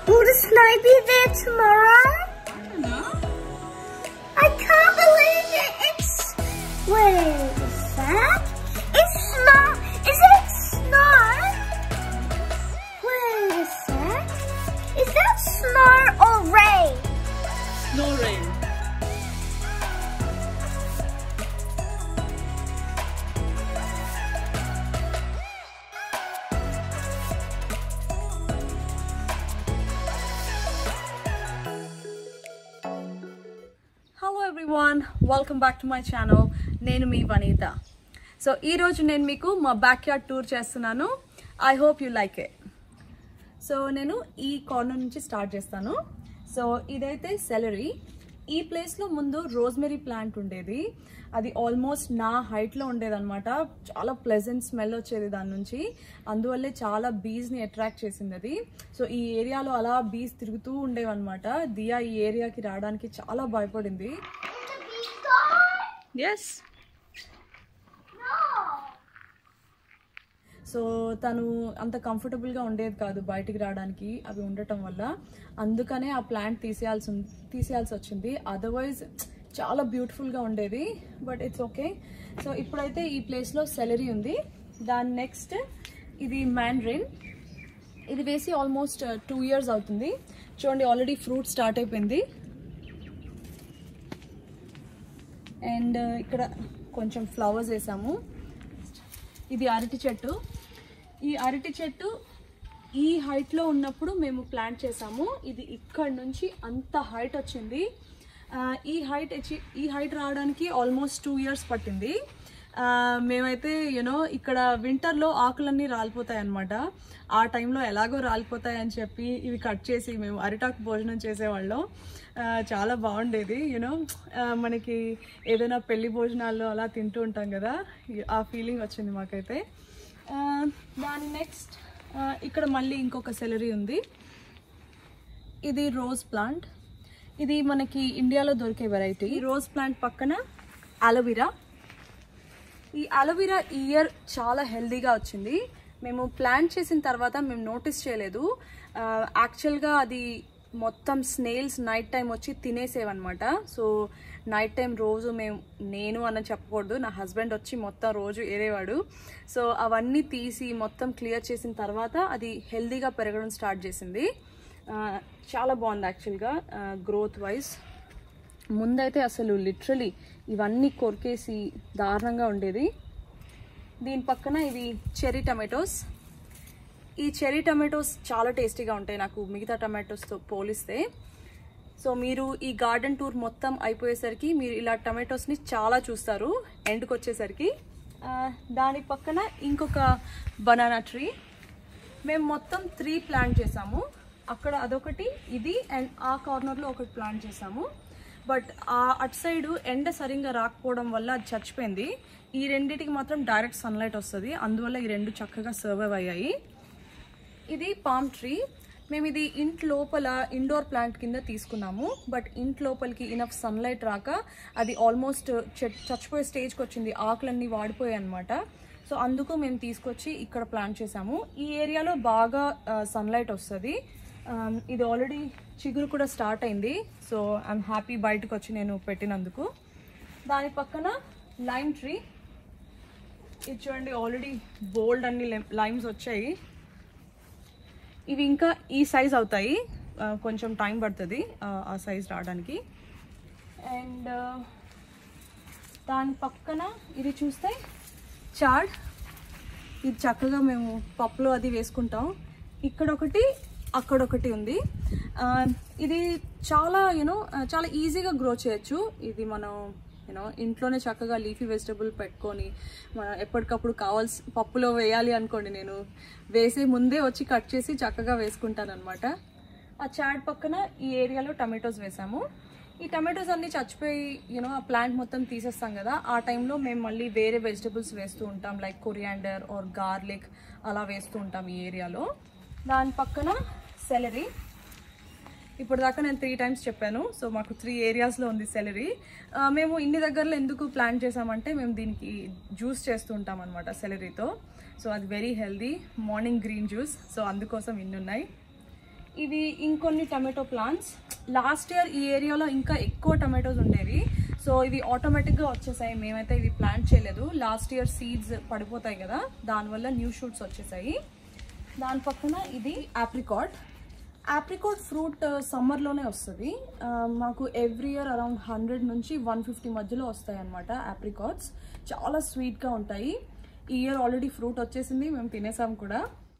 Will the snow be there tomorrow? No? I can't believe it. It's. Wait a sec. It's snow. Is it snow? Wait a sec. Is that snow or rain? No rain. Hello everyone welcome back to my channel నేను మీ Vanitha so ఈరోజు నేను మీకు మా back yard tour చేస్తున్నాను I hope you like it so నేను ఈ corner నుంచి స్టార్ట్ చేస్తాను సో ఇదైతే సెలరీ ఈ ప్లేస్లో ముందు రోజ్మెరీ ప్లాంట్ ఉండేది అది ఆల్మోస్ట్ నా హైట్లో ఉండేదన్నమాట చాలా ప్లెజెంట్ స్మెల్ వచ్చేది దాని నుంచి అందువల్లే చాలా బీస్ని అట్రాక్ట్ చేసింది అది సో ఈ ఏరియాలో అలా బీస్ తిరుగుతూ ఉండేవన్నమాట దియా ఈ ఏరియాకి రావడానికి చాలా భయపడింది The bee gone? Yes No. So తను అంత కంఫర్టబుల్గా ఉండేది కాదు బయటికి రావడానికి అవి ఉండటం వల్ల అందుకనే ఆ ప్లాంట్ తీసేయాల్సి ఉం- తీసేయాల్సి వచ్చింది అదర్వైజ్ చాలా బ్యూటిఫుల్గా ఉండేది బట్ ఇట్స్ ఓకే సో ఇప్పుడైతే ఈ ప్లేస్లో సెలరీ ఉంది దాని నెక్స్ట్ ఇది మ్యాండ్రిన్ ఇది వేసి ఆల్మోస్ట్ టూ ఇయర్స్ అవుతుంది చూడండి ఆల్రెడీ ఫ్రూట్ స్టార్ట్ అయిపోయింది అండ్ ఇక్కడ కొంచెం ఫ్లవర్స్ వేసాము ఇది అరటి చెట్టు ఈ అరటి చెట్టు ఈ హైట్లో ఉన్నప్పుడు మేము ప్లాంట్ చేసాము ఇది ఇక్కడ నుంచి అంత హైట్ వచ్చింది ఆ, ఈ హైట్ వచ్చి ఈ హైట్ రావడానికి ఆల్మోస్ట్ టూ ఇయర్స్ పట్టింది ఆ, మేమైతే యూనో ఇక్కడ వింటర్లో ఆకులన్నీ రాలిపోతాయి అన్నమాట ఆ టైంలో ఎలాగో రాలిపోతాయి అని చెప్పి ఇవి కట్ చేసి మేము అరిటాకు భోజనం చేసేవాళ్ళం ఆ, చాలా బాగుండేది యూనో మనకి ఏదైనా పెళ్లి భోజనాల్లో అలా తింటూ ఉంటాం కదా ఆ ఫీలింగ్ వచ్చింది మాకైతే ఆ, దాని నెక్స్ట్ ఇక్కడ మళ్ళీ ఇంకొక సెలరీ ఉంది ఇది రోజ్ ప్లాంట్ ఇది మనకి ఇండియాలో దొరికే వెరైటీ ఈ రోజ్ ప్లాంట్ పక్కన అలోవెరా ఈ అలోవెరా ఈ ఇయర్ చాలా హెల్దీగా వచ్చింది మేము ప్లాన్ చేసిన తర్వాత మేము నోటీస్ చేయలేదు యాక్చువల్గా అది మొత్తం స్నేల్స్ నైట్ టైం వచ్చి తినేసేవన్నమాట సో నైట్ టైం రోజు మేము నేను అన్న చెప్పకూడదు నా హస్బెండ్ వచ్చి మొత్తం రోజు ఏరేవాడు సో అవన్నీ తీసి మొత్తం క్లియర్ చేసిన తర్వాత అది హెల్దీగా పెరగడం స్టార్ట్ చేసింది ఆ, చాలా బాగుంది యాక్చువల్గా గ్రోత్ వైజ్ ముందైతే అసలు లిటరలీ ఇవన్నీ కొరికేసి దారుణంగా ఉండేది దీని పక్కన ఇవి చెర్రీ టమాటోస్ ఈ చెర్రీ టమాటోస్ చాలా టేస్టీగా ఉంటాయి నాకు మిగతా టమాటోస్తో పోలిస్తే సో మీరు ఈ గార్డెన్ టూర్ మొత్తం అయిపోయేసరికి మీరు ఇలా టమాటోస్ని చాలా చూస్తారు ఎండ్కి వచ్చేసరికి ఆ, దాని పక్కన ఇంకొక బనానా ట్రీ మేము మొత్తం త్రీ ప్లాంట్ చేసాము అక్కడ అదొకటి ఇది అండ్ ఆ కార్నర్లో ఒకటి ప్లాంట్ చేసాము బట్ ఆ అటు సైడ్ ఎండ సరిగ్గా రాకపోవడం వల్ల అది చచ్చిపోయింది ఈ రెండింటికి మాత్రం డైరెక్ట్ సన్లైట్ వస్తుంది అందువల్ల ఈ రెండు చక్కగా సర్వైవ్ అయ్యాయి ఇది పామ్ ట్రీ మేము ఇది ఇంట్ లోపల ఇండోర్ ప్లాంట్ కింద తీసుకున్నాము బట్ ఇంట్ లోపలికి ఇనఫ్ సన్లైట్ రాక అది ఆల్మోస్ట్ చచ్చిపోయే స్టేజ్కి వచ్చింది ఆకులన్నీ వాడిపోయాయి అనమాట సో అందుకు మేము తీసుకొచ్చి ఇక్కడ ప్లాంట్ చేసాము ఈ ఏరియాలో బాగా సన్లైట్ వస్తుంది ఇది ఆల్రెడీ చిగురు కూడా స్టార్ట్ అయింది సో ఐఎమ్ హ్యాపీ బయటకు వచ్చి నేను పెట్టినందుకు దాని పక్కన లైమ్ ట్రీ ఇది చూడండి ఆల్రెడీ బోల్డ్ అన్ని లైమ్స్ వచ్చాయి ఇవి ఇంకా ఈ సైజ్ అవుతాయి ఆ, కొంచెం టైం పడుతుంది ఆ, ఆ సైజ్ రావడానికి అండ్ దాని పక్కన ఇది చూస్తే చాడ్ ఇది చక్కగా మేము పప్పులో అది వేసుకుంటాం ఇక్కడ ఒకటి అక్కడ ఒకటి ఉంది ఆ, ఇది చాలా యూనో చాలా ఈజీగా గ్రో చేయొచ్చు ఇది మనం యూనో ఇంట్లోనే చక్కగా లీఫీ వెజిటబుల్ పెట్టుకొని మన ఎప్పటికప్పుడు కావాల్సి పప్పులో వేయాలి అనుకోండి నేను వేసే ముందే వచ్చి కట్ చేసి చక్కగా వేసుకుంటాను అనమాట ఆ చాట్ పక్కన ఈ ఏరియాలో టమాటోస్ వేసాము ఈ టమాటోస్ అన్ని చచ్చిపోయి యూనో ఆ ప్లాంట్ మొత్తం తీసేస్తాం కదా ఆ టైంలో మేము మళ్ళీ వేరే వెజిటబుల్స్ వేస్తూ ఉంటాం లైక్ కొరియాండర్ ఆర్ గార్లిక్ అలా వేస్తూ ఉంటాం ఈ ఏరియాలో దాని పక్కన సెలరీ ఇప్పుడు దాకా నేను త్రీ టైమ్స్ చెప్పాను సో మాకు త్రీ ఏరియాస్లో ఉంది సెలరీ మేము ఇన్ని దగ్గరలో ఎందుకు ప్లాన్ చేసామంటే మేము దీనికి జ్యూస్ చేస్తూ ఉంటాం అనమాట సెలరీతో సో అది very healthy morning green juice so అందుకోసం ఇన్ని ఉన్నాయి ఇవి ఇంకొన్ని టమాటో ప్లాంట్స్ లాస్ట్ ఇయర్ ఈ ఏరియాలో ఇంకా ఎక్కువ టమాటోస్ ఉండేవి సో ఇవి ఆటోమేటిక్గా వచ్చేసాయి మేమైతే ఇవి ప్లాంట్ చేయలేదు లాస్ట్ ఇయర్ సీడ్స్ పడిపోతాయి కదా దానివల్ల న్యూ షూట్స్ వచ్చేసాయి దాని పక్కన ఇది ఆప్రికాట్ ఆప్రికాట్ ఫ్రూట్ సమ్మర్లోనే వస్తుంది ఆ, మాకు ఎవ్రీ ఇయర్ అరౌండ్ హండ్రెడ్ నుంచి వన్ ఫిఫ్టీ మధ్యలో వస్తాయి అనమాట ఆప్రికాట్స్ చాలా స్వీట్గా ఉంటాయి ఈ ఇయర్ ఆల్రెడీ ఫ్రూట్ వచ్చేసింది మేము తినేసాం కూడా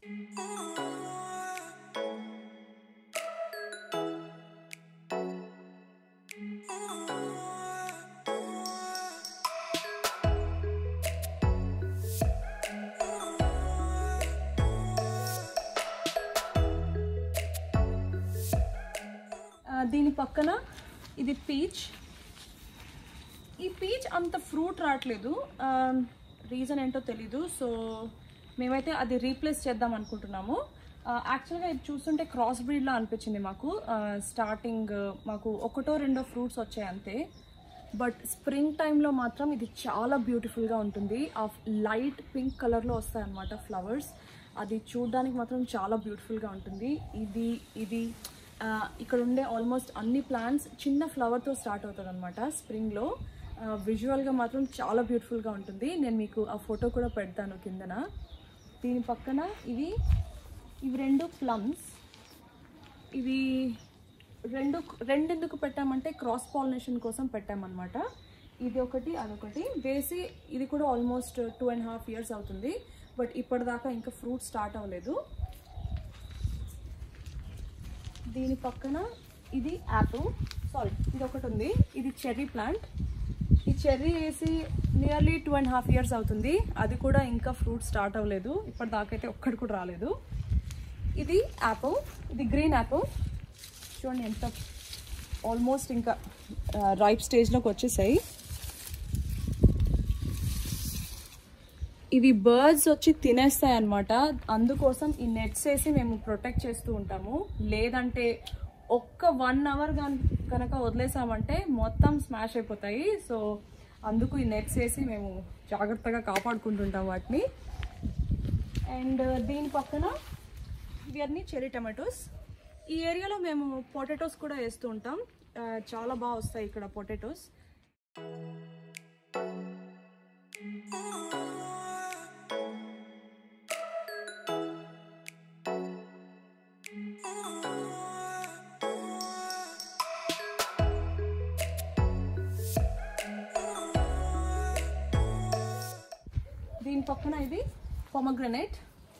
ఆ, దీని పక్కన ఇది పీచ్ ఈ పీచ్ అంత ఫ్రూట్ రావట్లేదు రీజన్ ఏంటో తెలీదు సో మేమైతే అది రీప్లేస్ చేద్దాం అనుకుంటున్నాము యాక్చువల్గా ఇది చూస్తుంటే క్రాస్ బ్రీడ్లా అనిపించింది మాకు స్టార్టింగ్ మాకు ఒకటో రెండో ఫ్రూట్స్ వచ్చాయి అంతే బట్ స్ప్రింగ్ టైంలో మాత్రం ఇది చాలా బ్యూటిఫుల్గా ఉంటుంది ఆ లైట్ పింక్ కలర్లో వస్తాయి అన్నమాట ఫ్లవర్స్ అది చూడడానికి మాత్రం చాలా బ్యూటిఫుల్గా ఉంటుంది ఇది ఇది ఆ, ఇక్కడ ఉండే ఆల్మోస్ట్ అన్ని ప్లాంట్స్ చిన్న ఫ్లవర్తో స్టార్ట్ అవుతుంది అనమాట స్ప్రింగ్లో విజువల్గా మాత్రం చాలా బ్యూటిఫుల్గా ఉంటుంది నేను మీకు ఆ ఫోటో కూడా పెడతాను కిందన దీని పక్కన ఇవి ఇవి రెండు ప్లమ్స్ ఇవి రెండు రెండెందుకు పెట్టామంటే క్రాస్ పాలినేషన్ కోసం పెట్టామన్నమాట ఇది ఒకటి అదొకటి వేసి ఇది కూడా almost two and half years అవుతుంది బట్ ఇప్పటిదాకా ఇంకా ఫ్రూట్ స్టార్ట్ అవ్వలేదు దీని పక్కన ఇది యాపిల్ సారీ ఇది ఒకటి ఉంది ఇది చెర్రీ ప్లాంట్ ఈ చెర్రీ వేసి nearly two and half years అవుతుంది అది కూడా ఇంకా ఫ్రూట్ స్టార్ట్ అవ్వలేదు ఇప్పటిదాకైతే ఒక్కటి కూడా రాలేదు ఇది యాపిల్ ఇది గ్రీన్ యాపిల్ చూడండి ఎంత ఆల్మోస్ట్ ఇంకా రైప్ స్టేజ్లోకి వచ్చేసాయి ఇవి బర్డ్స్ వచ్చి తినేస్తాయి అనమాట అందుకోసం ఈ నెట్స్ వేసి మేము ప్రొటెక్ట్ చేస్తూ ఉంటాము లేదంటే ఒక్క వన్ అవర్ కనుక వదిలేసామంటే మొత్తం స్మాష్ అయిపోతాయి సో అందుకు ఈ నెట్స్ వేసి మేము జాగ్రత్తగా కాపాడుకుంటుంటాం వాటిని అండ్ దీని పక్కన ఇవన్నీ చెరీ టమాటోస్ ఈ ఏరియాలో మేము పొటాటోస్ కూడా వేస్తూ ఉంటాం ఆ, చాలా బాగా వస్తాయి ఇక్కడ పొటాటోస్ దీని పక్కన ఇది పొమగ్రనేట్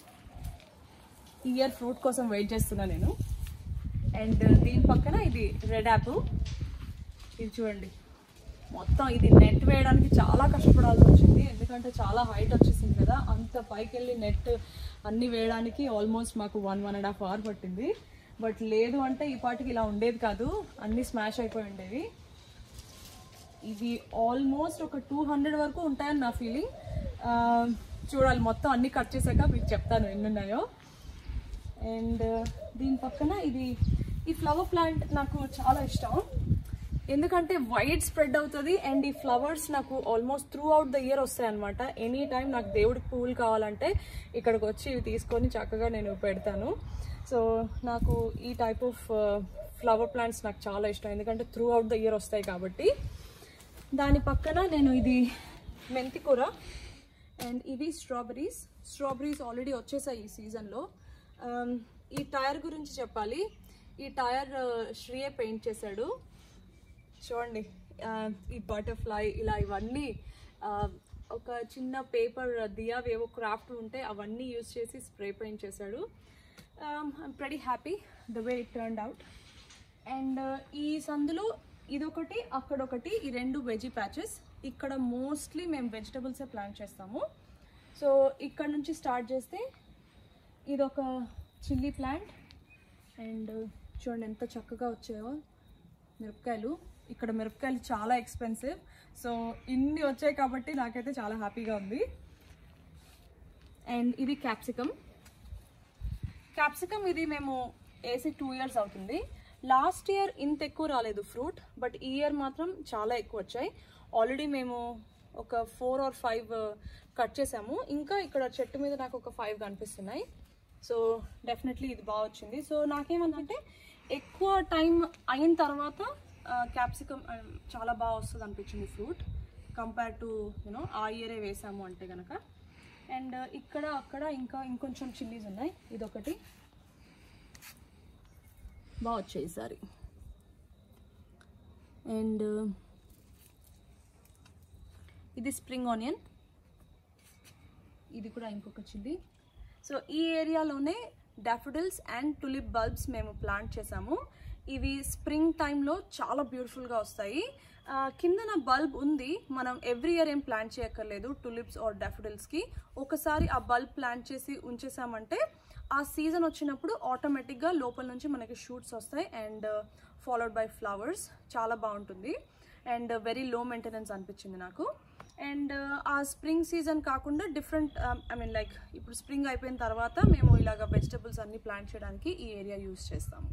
ఇయర్ ఫ్రూట్ కోసం వెయిట్ చేస్తున్నా నేను అండ్ దీని పక్కన ఇది రెడ్ యాపిల్ ఇది చూడండి మొత్తం ఇది నెట్ వేయడానికి చాలా కష్టపడాల్సి వచ్చింది ఎందుకంటే చాలా హైట్ వచ్చేసింది కదా అంత పైకి వెళ్ళి నెట్ అన్ని వేయడానికి ఆల్మోస్ట్ మాకు one one and half hour పట్టింది బట్ లేదు అంటే ఈ పాటికి ఇలా ఉండేది కాదు అన్ని స్మాష్ అయిపోయి ఉండేవి ఇవి ఆల్మోస్ట్ ఒక టూ హండ్రెడ్ వరకు ఉంటాయని నా ఫీలింగ్ చూడాలి మొత్తం అన్ని కట్ చేశాక మీకు చెప్తాను ఎన్ని ఉన్నాయో అండ్ దీని పక్కన ఇది ఈ ఫ్లవర్ ప్లాంట్ నాకు చాలా ఇష్టం ఎందుకంటే వైడ్ స్ప్రెడ్ అవుతుంది అండ్ ఈ ఫ్లవర్స్ నాకు almost throughout the year వస్తాయి అనమాట ఎనీ టైం నాకు దేవుడికి పువ్వులు కావాలంటే ఇక్కడికి వచ్చి ఇవి తీసుకొని చక్కగా నేను పెడతాను సో నాకు ఈ టైప్ ఆఫ్ ఫ్లవర్ ప్లాంట్స్ నాకు చాలా ఇష్టం ఎందుకంటే త్రూ అవుట్ ద ఇయర్ వస్తాయి కాబట్టి దాని పక్కన నేను ఇది మెంతి కూర అండ్ ఇవి స్ట్రాబెరీస్ స్ట్రాబెరీస్ ఆల్రెడీ వచ్చేసాయి ఈ సీజన్లో ఈ టైర్ గురించి చెప్పాలి ఈ టైర్ శ్రీయే పెయింట్ చేశాడు చూడండి ఆ, ఈ బటర్ఫ్లై ఇలా ఇవన్నీ ఆ, ఒక చిన్న పేపర్ దియావి ఏవో క్రాఫ్ట్ ఉంటే అవన్నీ యూజ్ చేసి స్ప్రే పెయింట్ చేశాడు I'm pretty happy the way it turn out and ఈ సందులో ఇదొకటి అక్కడొకటి ఈ రెండు వెజీ ప్యాచెస్ ఇక్కడ మోస్ట్లీ మేము వెజిటబుల్సే ప్లాన్ చేస్తాము సో ఇక్కడ నుంచి స్టార్ట్ చేస్తే ఇదొక చిల్లీ ప్లాంట్ అండ్ చూడండి ఎంత చక్కగా వచ్చాయో మిరపకాయలు ఇక్కడ మిరపకాయలు చాలా ఎక్స్పెన్సివ్ సో ఇన్ని వచ్చాయి కాబట్టి నాకైతే చాలా హ్యాపీగా ఉంది అండ్ ఇది క్యాప్సికమ్ క్యాప్సికమ్ ఇది మేము వేసి టూ ఇయర్స్ అవుతుంది లాస్ట్ ఇయర్ ఇంత ఎక్కువ రాలేదు ఫ్రూట్ బట్ ఈ ఇయర్ మాత్రం చాలా ఎక్కువ వచ్చాయి ఆల్రెడీ మేము ఒక ఫోర్ ఆర్ ఫైవ్ కట్ చేసాము ఇంకా ఇక్కడ చెట్టు మీద నాకు ఒక ఫైవ్ కనిపిస్తున్నాయి సో డెఫినెట్లీ ఇది బాగా వచ్చింది సో నాకేమనుకుంటే ఎక్కువ టైం అయిన తర్వాత క్యాప్సికమ్ చాలా బాగా వస్తుంది అనిపించింది ఫ్రూట్ కంపేర్ టు యూనో ఆ ఇయరే వేసాము అంటే కనుక అండ్ ఇక్కడ అక్కడ ఇంకా ఇంకొంచెం చిల్లీస్ ఉన్నాయి ఇదొకటి బాగా వచ్చాయి ఈసారి అండ్ ఇది స్ప్రింగ్ ఆనియన్ ఇది కూడా ఇంకొక చిల్లీ సో ఈ ఏరియాలోనే డాఫోడిల్స్ అండ్ టులిప్ బల్బ్స్ మేము ప్లాంట్ చేసాము ఇవి స్ప్రింగ్ టైంలో చాలా బ్యూటిఫుల్గా వస్తాయి ఆ, కిందన బల్బ్ ఉంది మనం ఎవ్రీ ఇయర్ ఏం ప్లాంట్ చేయక్కర్లేదు టులిప్స్ ఆర్ డాఫోడిల్స్కి ఒకసారి ఆ బల్బ్ ప్లాంట్ చేసి ఉంచేసామంటే ఆ సీజన్ వచ్చినప్పుడు ఆటోమేటిక్గా లోపల నుంచి మనకి షూట్స్ వస్తాయి అండ్ ఫాలోడ్ బై ఫ్లవర్స్ చాలా బాగుంటుంది అండ్ వెరీ లో మెయింటెనెన్స్ అనిపించింది నాకు అండ్ ఆ స్ప్రింగ్ సీజన్ కాకుండా డిఫరెంట్ ఐ మీన్ లైక్ ఇప్పుడు స్ప్రింగ్ అయిపోయిన తర్వాత మేము ఇలాగ వెజిటబుల్స్ అన్ని ప్లాంట్ చేయడానికి ఈ ఏరియా యూస్ చేస్తాము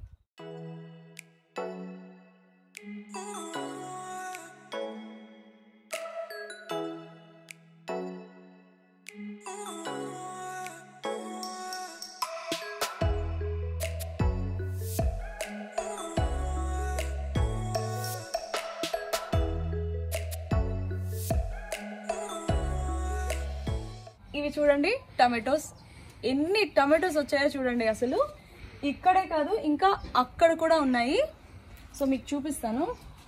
ఇవి చూడండి టమాటోస్ ఎన్ని టమాటోస్ వచ్చాయో చూడండి అసలు ఇక్కడే కాదు ఇంకా అక్కడ కూడా ఉన్నాయి సో మీకు చూపిస్తాను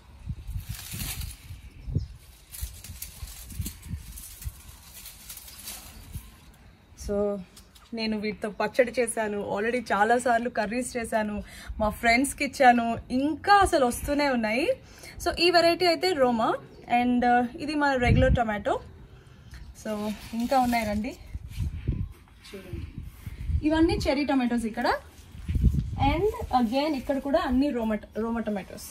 సో నేను వీటితో పచ్చడి చేశాను ఆల్రెడీ చాలాసార్లు కర్రీస్ చేశాను మా ఫ్రెండ్స్కి ఇచ్చాను ఇంకా అసలు వస్తూనే ఉన్నాయి సో ఈ వెరైటీ అయితే రోమా అండ్ ఇది మన రెగ్యులర్ టొమాటో సో ఇంకా ఉన్నాయి రండి చూడండి ఇవన్నీ చెరీ టొమాటోస్ ఇక్కడ అండ్ అగైన్ ఇక్కడ కూడా అన్ని రోమా రోమా టొమాటోస్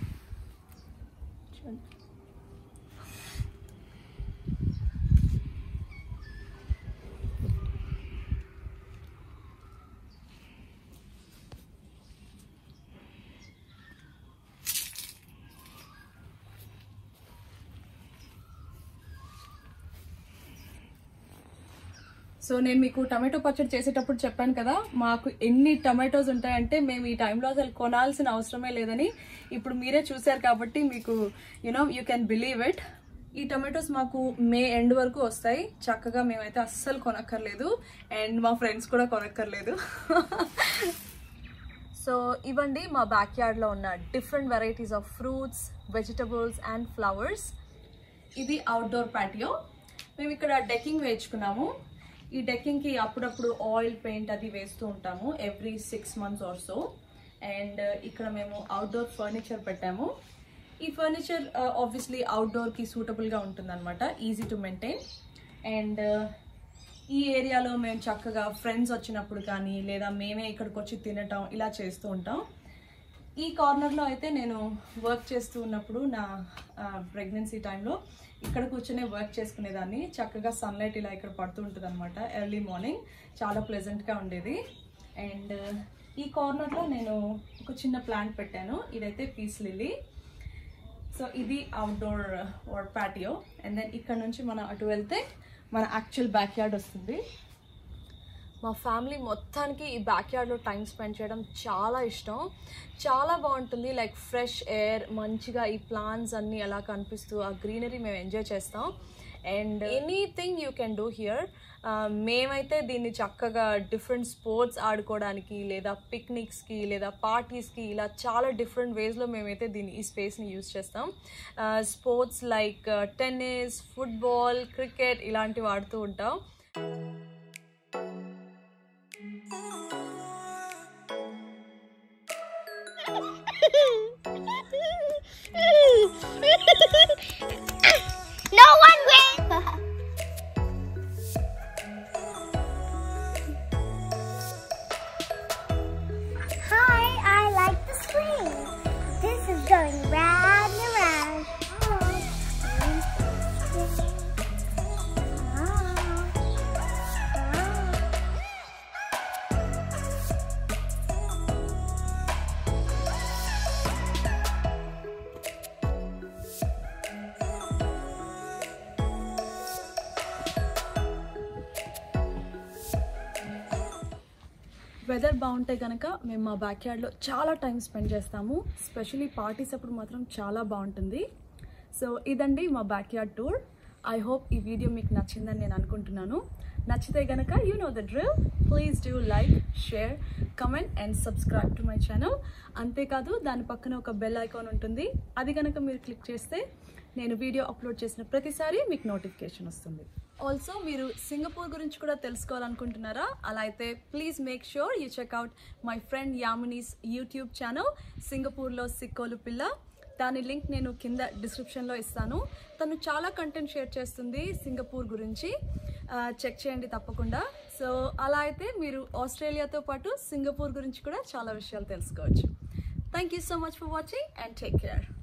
సో నేను మీకు టమాటో పచ్చడి చేసేటప్పుడు చెప్పాను కదా మాకు ఎన్ని టమాటోస్ ఉంటాయంటే మేము ఈ టైంలో అసలు కొనాల్సిన అవసరమే లేదని ఇప్పుడు మీరే చూశారు కాబట్టి మీకు you know you can believe it ఈ టమాటోస్ మాకు మే ఎండ్ వరకు వస్తాయి చక్కగా మేమైతే అస్సలు కొనక్కర్లేదు అండ్ మా ఫ్రెండ్స్ కూడా కొనక్కర్లేదు సో ఇవ్వండి మా బ్యాక్ యార్డ్లో ఉన్న different varieties of fruits vegetables and flowers ఇది అవుట్డోర్ పాటియో మేము ఇక్కడ డెకింగ్ వేయించుకున్నాము ఈ డెకింగ్కి అప్పుడప్పుడు ఆయిల్ పెయింట్ అది వేస్తూ ఉంటాము every six months or so and ఇక్కడ మేము అవుట్డోర్ ఫర్నిచర్ పెట్టాము ఈ ఫర్నిచర్ ఆబ్వియస్లీ అవుట్డోర్కి సూటబుల్గా ఉంటుందన్నమాట ఈజీ టు మెయింటైన్ అండ్ ఈ ఏరియాలో మేము చక్కగా ఫ్రెండ్స్ వచ్చినప్పుడు కానీ లేదా మేమే ఇక్కడికి వచ్చి తినటం ఇలా చేస్తూ ఉంటాం ఈ కార్నర్లో అయితే నేను వర్క్ చేస్తూ ఉన్నప్పుడు నా ప్రెగ్నెన్సీ టైంలో ఇక్కడ కూర్చొని వర్క్ చేసుకునేదాన్ని చక్కగా సన్లైట్ ఇలా ఇక్కడ పడుతూ ఉంటుంది అనమాట ఎర్లీ మార్నింగ్ చాలా ప్లెజెంట్గా ఉండేది అండ్ ఈ కార్నర్లో నేను ఒక చిన్న ప్లాంట్ పెట్టాను ఇదైతే పీస్ లిల్లీ సో ఇది outdoor or patio and then ఇక్కడ నుంచి మనం అటు వెళ్తే మన యాక్చువల్ బ్యాక్ యార్డ్ వస్తుంది మా ఫ్యామిలీ మొత్తానికి ఈ బ్యాక్ యార్డ్లో టైం స్పెండ్ చేయడం చాలా ఇష్టం చాలా బాగుంటుంది లైక్ ఫ్రెష్ ఎయిర్ మంచిగా ఈ ప్లాంట్స్ అన్నీ అలా కనిపిస్తూ ఆ గ్రీనరీ మేము ఎంజాయ్ చేస్తాం and anything you can do here మేమైతే దీన్ని చక్కగా డిఫరెంట్ స్పోర్ట్స్ ఆడుకోవడానికి లేదా పిక్నిక్స్కి లేదా పార్టీస్కి ఇలా చాలా డిఫరెంట్ వేస్లో మేమైతే దీన్ని ఈ స్పేస్ని యూజ్ చేస్తాం sports like tennis football cricket ఇలాంటివి ఆడుతూ ఉంటాం no one wins. Hi, I like the swing. This is going round and round. Weather బాగుంటే కనుక మేము మా బ్యాక్ యార్డ్లో చాలా టైం స్పెండ్ చేస్తాము స్పెషలీ పార్టీస్ అప్పుడు మాత్రం చాలా బాగుంటుంది సో ఇదండి మా back yard tour I hope ఈ వీడియో మీకు నచ్చిందని నేను అనుకుంటున్నాను నచ్చితే గనక you know the drill please do like share comment and subscribe to my channel అంతేకాదు దాని పక్కన ఒక బెల్ ఐకాన్ ఉంటుంది అది కనుక మీరు క్లిక్ చేస్తే నేను వీడియో అప్లోడ్ చేసిన ప్రతిసారి మీకు నోటిఫికేషన్ వస్తుంది ఆల్సో మీరు సింగపూర్ గురించి కూడా తెలుసుకోవాలనుకుంటున్నారా అలా అయితే please make sure you check out my friend Yamini's YouTube channel సింగపూర్లో సిక్కోలు పిల్ల దాని లింక్ నేను కింద డిస్క్రిప్షన్లో ఇస్తాను తను చాలా కంటెంట్ షేర్ చేస్తుంది సింగపూర్ గురించి చెక్ చేయండి తప్పకుండా సో అలా అయితే మీరు ఆస్ట్రేలియాతో పాటు సింగపూర్ గురించి కూడా చాలా విషయాలు తెలుసుకోవచ్చు thank you so much for watching and take care